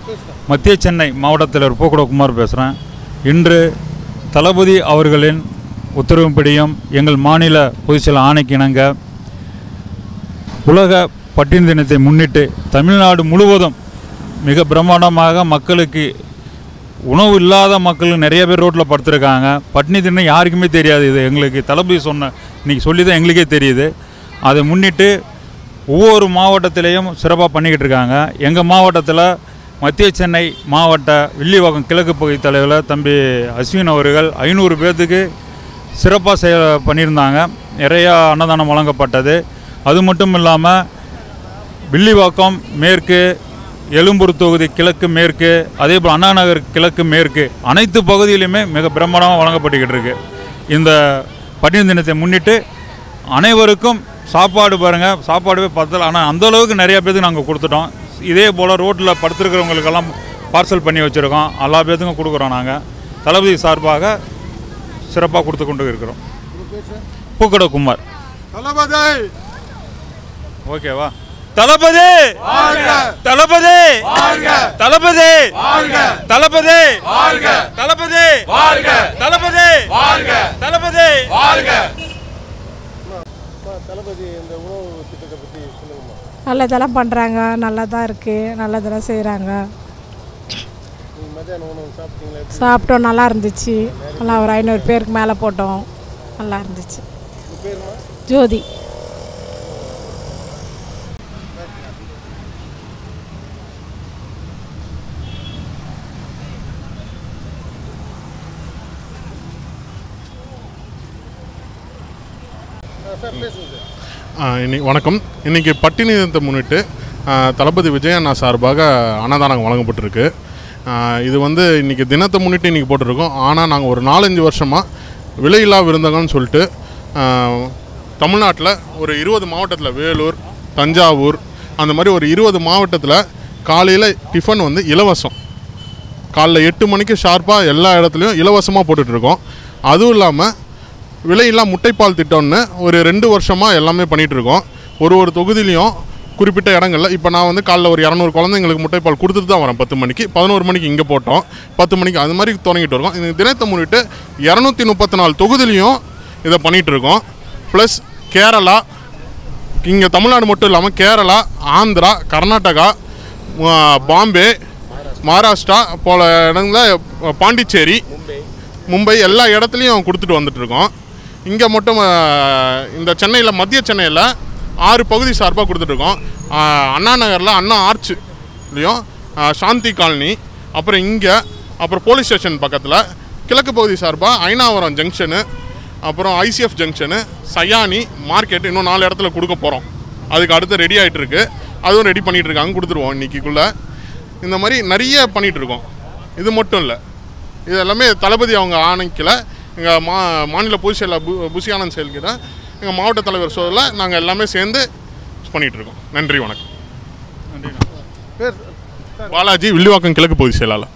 மத்திய சென்னை மாவட்ட தலைவர் பூக்குடகுமார் பேசுகிறேன் இன்று தளபதி அவர்களின் உத்தரவுப்படியும் எங்கள் மாநில பொதுச்செயல் ஆணைக்கு இணங்க உலக பட்டினி தினத்தை முன்னிட்டு தமிழ்நாடு முழுவதும் மிக பிரம்மாண்டமாக மக்களுக்கு உணவு இல்லாத மக்கள் நிறைய பேர் ரோட்டில் படுத்திருக்காங்க பட்டினி தினம் யாருக்குமே தெரியாது இது எங்களுக்கு தளபதி சொன்ன இன்னைக்கு சொல்லி தான் எங்களுக்கே தெரியுது அதை முன்னிட்டு ஒவ்வொரு மாவட்டத்திலையும் சிறப்பாக பண்ணிக்கிட்டு இருக்காங்க எங்கள் மாவட்டத்தில் மத்திய சென்னை மாவட்ட வில்லிவாக்கம் கிழக்கு பகுதி தலைவர் தம்பி அஸ்வின் அவர்கள் ஐநூறு பேர்த்துக்கு சிறப்பாக செய பண்ணியிருந்தாங்க நிறையா அன்னதானம் வழங்கப்பட்டது அது மட்டும் இல்லாமல் வில்லிவாக்கம் மேற்கு எழும்பூர் தொகுதி கிழக்கு மேற்கு அதே போல் அண்ணா நகர் கிழக்கு மேற்கு அனைத்து பகுதியிலுமே மிக பிரம்மாண்டமாக வழங்கப்பட்டுக்கிட்டு இருக்கு இந்த பட்டினி தினத்தை முன்னிட்டு அனைவருக்கும் சாப்பாடு பாருங்கள் சாப்பாடுவே பத்தல ஆனால் அந்த அளவுக்கு நிறைய பேருக்கு நாங்கள் கொடுத்துட்டோம் இதே போல் ரோட்டில் படுத்திருக்கிறவங்களுக்கெல்லாம் பார்சல் பண்ணி வச்சுருக்கோம் எல்லா பேத்துக்கும் கொடுக்குறோம் நாங்கள் தளபதி சார்பாக சிறப்பாக கொடுத்து கொண்டு இருக்கிறோம் பூக்கடை குமார் தளபதி ஓகேவா தளபதி தளபதி தளபதி தளபதி தளபதி தளபதி தளபதி தளபதி இந்த உணவு திட்டத்தை பற்றி சொல்லுங்கம்மா நல்லதெல்லாம் பண்ணுறாங்க நல்லதாக இருக்குது நல்லதெல்லாம் செய்கிறாங்க நீங்கள் மத்தியான உணவு சாப்பிட்டீங்களா எப்படி? சாப்பிட்டோம் நல்லா இருந்துச்சு நல்லா ஒரு ஐநூறு பேருக்கு மேலே போட்டோம் நல்லா இருந்துச்சு உங்க பேருமா ஜோதி சார் பேசுங்க சார் ஆ, இன்னைக்கு வணக்கம் இன்றைக்கி பட்டினி தினத்தை முன்னிட்டு ஆ, தளபதி விஜய் அண்ணா சார்பாக அன்னதானம் வழங்கப்பட்டிருக்கு ஆ, இது வந்து இன்றைக்கி தினத்தை முன்னிட்டு இன்றைக்கி போட்டிருக்கோம் ஆனால் நாங்கள் ஒரு நாலஞ்சு வருஷமாக விலையில்லா விருந்தகம்னு சொல்லிட்டு ஆ, தமிழ்நாட்டில் ஒரு இருபது மாவட்டத்தில் வேலூர் தஞ்சாவூர் அந்த மாதிரி ஒரு இருபது மாவட்டத்தில் காலையில் டிஃபன் வந்து இலவசம் காலைல எட்டு மணிக்கு ஷார்ப்பாக எல்லா இடத்துலையும் இலவசமாக போட்டுட்ருக்கோம் அதுவும் இல்லாமல் விலையில்லா முட்டைப்பால் திட்டம்னு ஒரு ரெண்டு வருஷமாக எல்லாமே பண்ணிகிட்டு இருக்கோம் ஒரு ஒரு தொகுதியிலையும் குறிப்பிட்ட இடங்கள்ல இப்போ நான் வந்து காலைல ஒரு இரநூறு குழந்தைங்களுக்கு முட்டைப்பால் கொடுத்துட்டு தான் வரேன் பத்து மணிக்கு பதினோரு மணிக்கு இங்கே போட்டோம் பத்து மணிக்கு அது மாதிரி தொடங்கிட்டு இருக்கோம் இந்த தினத்தை முன்னிட்டு இரநூத்தி முப்பத்தி நாலு தொகுதியிலையும் இதை பண்ணிகிட்டு இருக்கோம் ப்ளஸ் கேரளா இங்கே தமிழ்நாடு மட்டும் இல்லாமல் கேரளா ஆந்திரா கர்நாடகா ஆ, பாம்பே மகாராஷ்டிரா போல இடங்களில் பாண்டிச்சேரி மும்பை எல்லா இடத்துலையும் கொடுத்துட்டு வந்துட்டுருக்கோம் இங்கே மட்டும் ஆ, இந்த சென்னையில் மத்திய சென்னையில் ஆறு பகுதி சார்பாக கொடுத்துட்ருக்கோம் ஆ, அண்ணா நகரில் அண்ணா ஆர்ச்சுலேயும் சாந்தி காலனி அப்புறம் இங்கே அப்புறம் போலீஸ் ஸ்டேஷன் பக்கத்தில் கிழக்கு பகுதி சார்பாக ஐநாவரம் ஜங்ஷனு அப்புறம் ஐசிஎஃப் ஜங்ஷனு சயானி மார்க்கெட் இன்னும் நாலு இடத்துல கொடுக்க போகிறோம் அதுக்கு அடுத்து ரெடி ஆகிட்டு இருக்கு அதுவும் ரெடி பண்ணிகிட்டு இருக்காங்க கொடுத்துருவோம் இன்னைக்குள்ளே இந்த மாதிரி நிறைய பண்ணிகிட்டு இருக்கோம் இது மட்டும் இல்லை இது எல்லாமே தளபதி அவங்க ஆணைக்கில் எங்கள் மா மாநில பொதுச் செயலர் பு புசி ஆனந்த் செயல்கிற எங்கள் மாவட்ட தலைவர் சொல்ல நாங்கள் எல்லாமே சேர்ந்து பண்ணிகிட்டு இருக்கோம் நன்றி வணக்கம் பேர் பாலாஜி வில்லிவாக்கம் கிழக்கு பகுதி செயலாளர்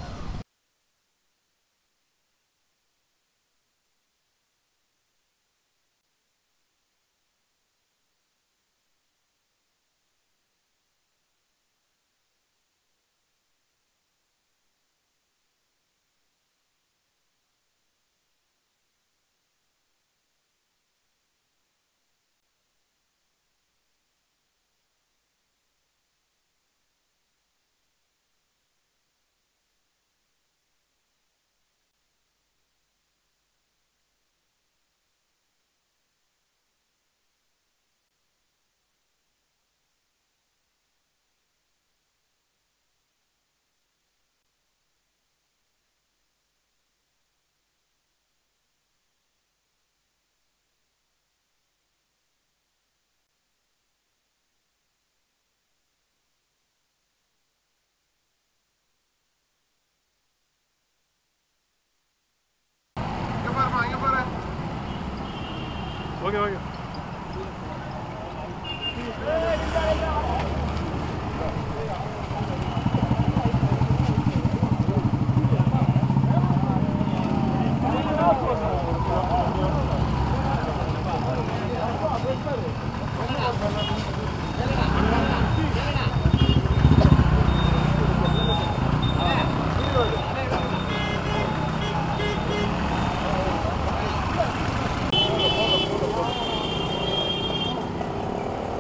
ஓகே ஓகே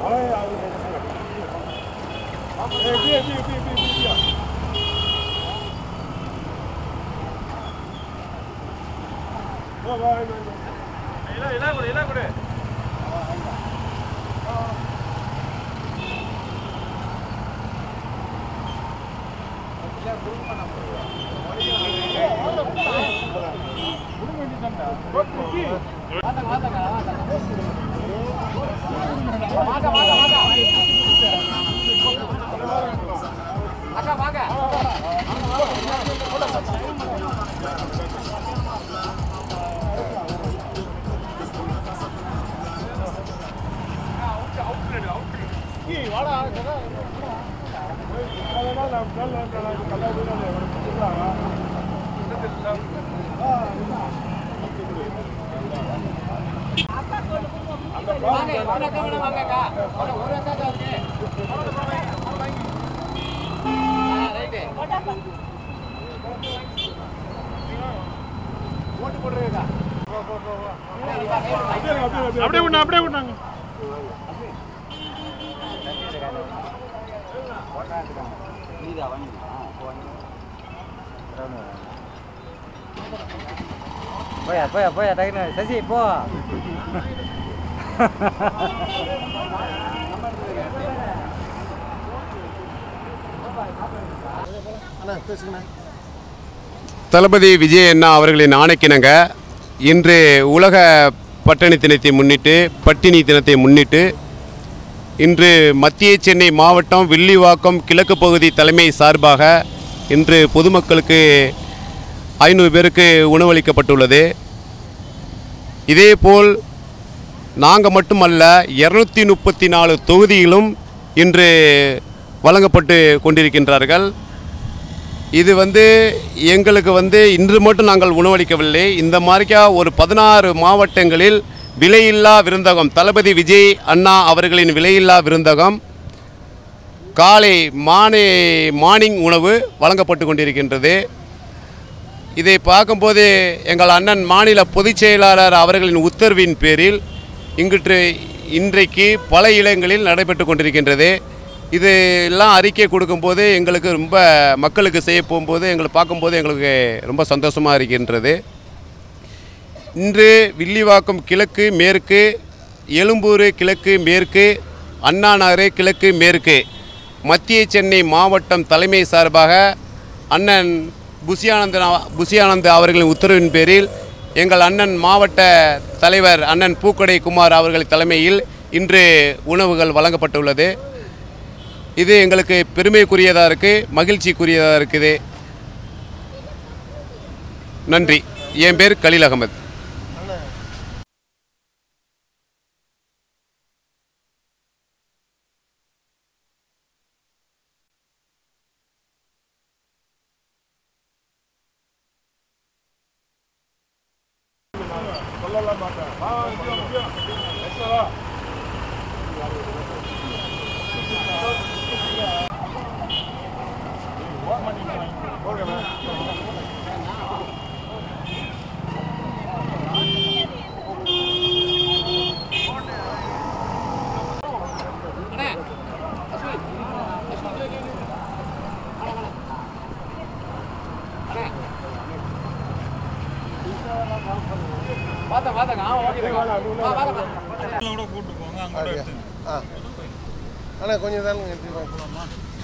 அப்படியே விடணும் அப்படியே விடணும் போயா போயா போயா டக்குனு சசி போ அண்ணா பேசுங்கண்ணா தளபதி விஜய் அண்ணா அவர்களின் ஆணைக்கிணங்க இன்று உலக பட்டினி தினத்தை முன்னிட்டு பட்டினி தினத்தை முன்னிட்டு இன்று மத்திய சென்னை மாவட்டம் வில்லிவாக்கம் கிழக்கு பகுதி தலைமை சார்பாக இன்று பொதுமக்களுக்கு ஐநூறு பேருக்கு உணவளிக்கப்பட்டுள்ளது இதேபோல் நாங்கள் மட்டுமல்ல இரநூத்தி முப்பத்தி நாலு தொகுதியிலும் இன்று வழங்கப்பட்டு கொண்டிருக்கின்றார்கள் இது வந்து எங்களுக்கு வந்து இன்று மட்டும் நாங்கள் உணவளிக்கவில்லை இந்த மாதிரிக்கா ஒரு பதினாறு மாவட்டங்களில் விலையில்லா விருந்தகம் தளபதி விஜய் அண்ணா அவர்களின் விலையில்லா விருந்தகம் காலை மானே மார்னிங் உணவு வழங்கப்பட்டு கொண்டிருக்கின்றது இதை பார்க்கும்போது எங்கள் அண்ணன் மாநில பொதுச் செயலாளர் அவர்களின் உத்தரவின் பேரில் இங்கிட்டு இன்றைக்கு பல இடங்களில் நடைபெற்று கொண்டிருக்கின்றது இது எல்லாம் அறிக்கை கொடுக்கும்போது எங்களுக்கு ரொம்ப மக்களுக்கு செய்ய போகும்போது எங்களை பார்க்கும்போது எங்களுக்கு ரொம்ப சந்தோஷமாக இருக்கின்றது இன்று வில்லிவாக்கம் கிழக்கு மேற்கு எழும்பூர் கிழக்கு மேற்கு அண்ணா நகர் கிழக்கு மேற்கு மத்திய சென்னை மாவட்டம் தலைமை சார்பாக அண்ணன் புசியானந்தன் அவ- புசியானந்த் அவர்களின் உத்தரவின் பேரில் எங்கள் அண்ணன் மாவட்ட தலைவர் அண்ணன் பூக்கடை குமார் அவர்கள் தலைமையில் இன்று உணவுகள் வழங்கப்பட்டுள்ளது இது எங்களுக்கு பெருமைக்குரியதாக இருக்குது மகிழ்ச்சிக்குரியதாக இருக்குது நன்றி என் பேர் கலீல் அகமது கூட கூட்டு போங்க அங்க கூட எடுத்துங்க ஆ அண்ணா கொஞ்சம் தான் நிறுத்தி போகலாமா